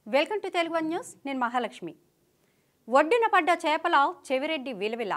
welcome to Telugu one news నేను మహాలక్ష్మి ఒడ్డున పడ్డ చేపల చెవిరెడ్డి విలవిల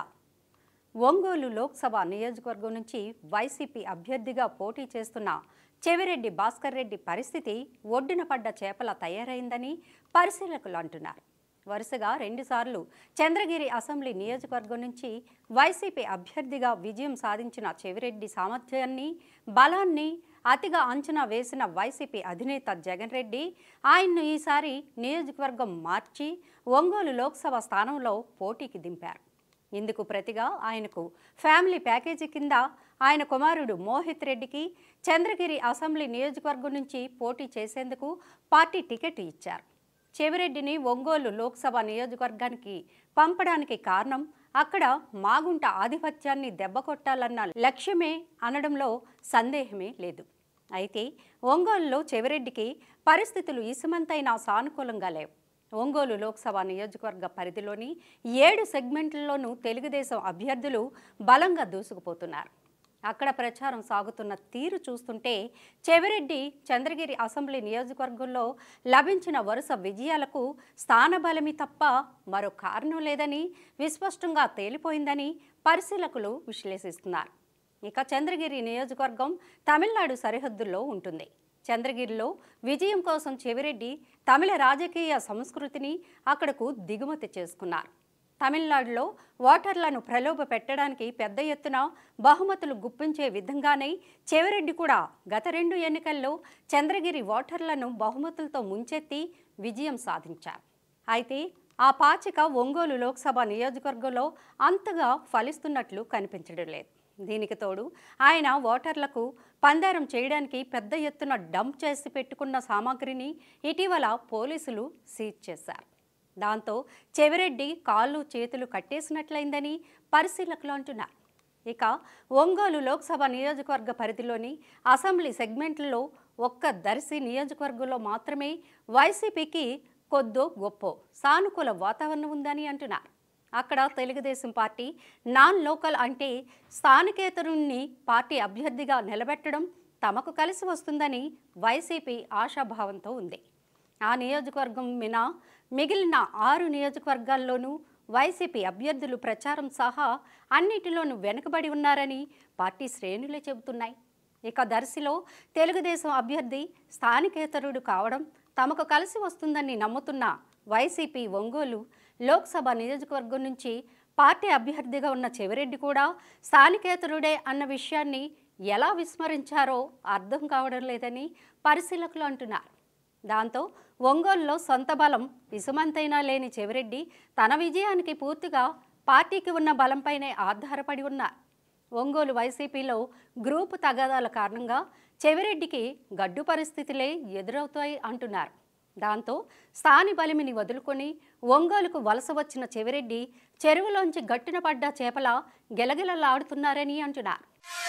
ఒంగోలు లోక్సభ నియోజకవర్గం నుంచి వైసీపీ అభ్యర్థిగా పోటీ చేస్తున్న చెవిరెడ్డి భాస్కర్ రెడ్డి పరిస్థితి ఒడ్డున పడ్డ చేపల తయారైందని పరిశీలకులు అంటున్నారు వరుసగా రెండుసార్లు చంద్రగిరి అసెంబ్లీ నియోజకవర్గం నుంచి వైసీపీ అభ్యర్థిగా విజయం సాధించిన చెవిరెడ్డి సామర్థ్యాన్ని బలాన్ని అతిగా అంచనా వేసిన వైసీపీ అధినేత జగన్ రెడ్డి ఆయన్ను ఈసారి నియోజకవర్గం మార్చి ఒంగోలు లోక్సభ స్థానంలో పోటీకి దింపారు ఇందుకు ప్రతిగా ఆయనకు ఫ్యామిలీ ప్యాకేజీ కింద ఆయన కుమారుడు మోహిత్ రెడ్డికి చంద్రగిరి అసెంబ్లీ నియోజకవర్గం నుంచి పోటీ చేసేందుకు పార్టీ టికెట్ ఇచ్చారు చెవిరెడ్డిని ఒంగోలు లోక్సభ నియోజకవర్గానికి పంపడానికి కారణం అక్కడ మాగుంట ఆధిపత్యాన్ని దెబ్బకొట్టాలన్న లక్ష్యమే అనడంలో సందేహమే లేదు అయితే ఒంగోలులో చెవిరెడ్డికి పరిస్థితులు ఇసుమంతైనా సానుకూలంగా లేవు ఒంగోలు లోక్సభ నియోజకవర్గ పరిధిలోని ఏడు సెగ్మెంట్లలోనూ తెలుగుదేశం అభ్యర్థులు బలంగా దూసుకుపోతున్నారు అక్కడ ప్రచారం సాగుతున్న తీరు చూస్తుంటే చెవిరెడ్డి చంద్రగిరి అసెంబ్లీ నియోజకవర్గంలో లభించిన వరుస విజయాలకు స్థానబలమి తప్ప మరో కారణం లేదని విస్పష్టంగా తేలిపోయిందని పరిశీలకులు విశ్లేషిస్తున్నారు ఇక చంద్రగిరి నియోజకవర్గం తమిళనాడు సరిహద్దుల్లో ఉంటుంది చంద్రగిరిలో విజయం కోసం చెవిరెడ్డి తమిళ రాజకీయ సంస్కృతిని అక్కడకు దిగుమతి చేసుకున్నారు తమిళనాడులో ఓటర్లను ప్రలోభ పెట్టడానికి పెద్ద ఎత్తున బహుమతులు గుప్పించే విధంగానే చెవిరెడ్డి కూడా గత రెండు ఎన్నికల్లో చంద్రగిరి ఓటర్లను బహుమతులతో ముంచెత్తి విజయం సాధించారు అయితే ఆ పాచిక ఒంగోలు లోక్సభ నియోజకవర్గంలో అంతగా ఫలిస్తున్నట్లు కనిపించడం లేదు దీనికి తోడు ఆయన ఓటర్లకు పందారం చేయడానికి పెద్ద ఎత్తున డంప్ చేసి పెట్టుకున్న సామాగ్రిని ఇటీవల పోలీసులు సీజ్ చేశారు దాంతో చెవిరెడ్డి కాళ్ళు చేతులు కట్టేసినట్లయిందని పరిశీలకులు అంటున్నారు ఇక ఒంగోలు లోక్సభ నియోజకవర్గ పరిధిలోని అసెంబ్లీ సెగ్మెంట్లలో ఒక్క దర్శి నియోజకవర్గంలో మాత్రమే వైసీపీకి కొద్దో గొప్ప సానుకూల వాతావరణం ఉందని అంటున్నారు అక్కడ తెలుగుదేశం పార్టీ నాన్ లోకల్ అంటే స్థానికేతరుణ్ణి పార్టీ అభ్యర్థిగా నిలబెట్టడం తమకు కలిసి వస్తుందని వైసీపీ ఆశాభావంతో ఉంది ఆ నియోజకవర్గం మినా మిగిలిన ఆరు నియోజకవర్గాల్లోనూ వైసీపీ అభ్యర్థులు ప్రచారం సహా అన్నిటిలోనూ వెనుకబడి ఉన్నారని పార్టీ శ్రేణులే చెబుతున్నాయి ఇక దర్శిలో తెలుగుదేశం అభ్యర్థి స్థానికేతరుడు కావడం తమకు కలిసి వస్తుందని నమ్ముతున్న వైసీపీ ఒంగోలు లోక్సభ నియోజకవర్గం నుంచి పార్టీ అభ్యర్థిగా ఉన్న చెవిరెడ్డి కూడా స్థానికేతరుడే అన్న విషయాన్ని ఎలా విస్మరించారో అర్థం కావడం లేదని పరిశీలకులు అంటున్నారు దాంతో ఒంగోలులో సొంత బలం ఇసుమంతైనా లేని చెవిరెడ్డి తన విజయానికి పూర్తిగా పార్టీకి ఉన్న బలంపైనే ఆధారపడి ఉన్నారు ఒంగోలు వైసీపీలో గ్రూపు తగాదాల కారణంగా చెవిరెడ్డికి గడ్డు పరిస్థితులే ఎదురవుతాయి అంటున్నారు దాంతో స్థాని బలిమిని వదులుకొని ఒంగోలుకు వలస వచ్చిన చెవిరెడ్డి చెరువులోంచి గట్టున పడ్డ చేపల గెలగెలలాడుతున్నారని అంటున్నారు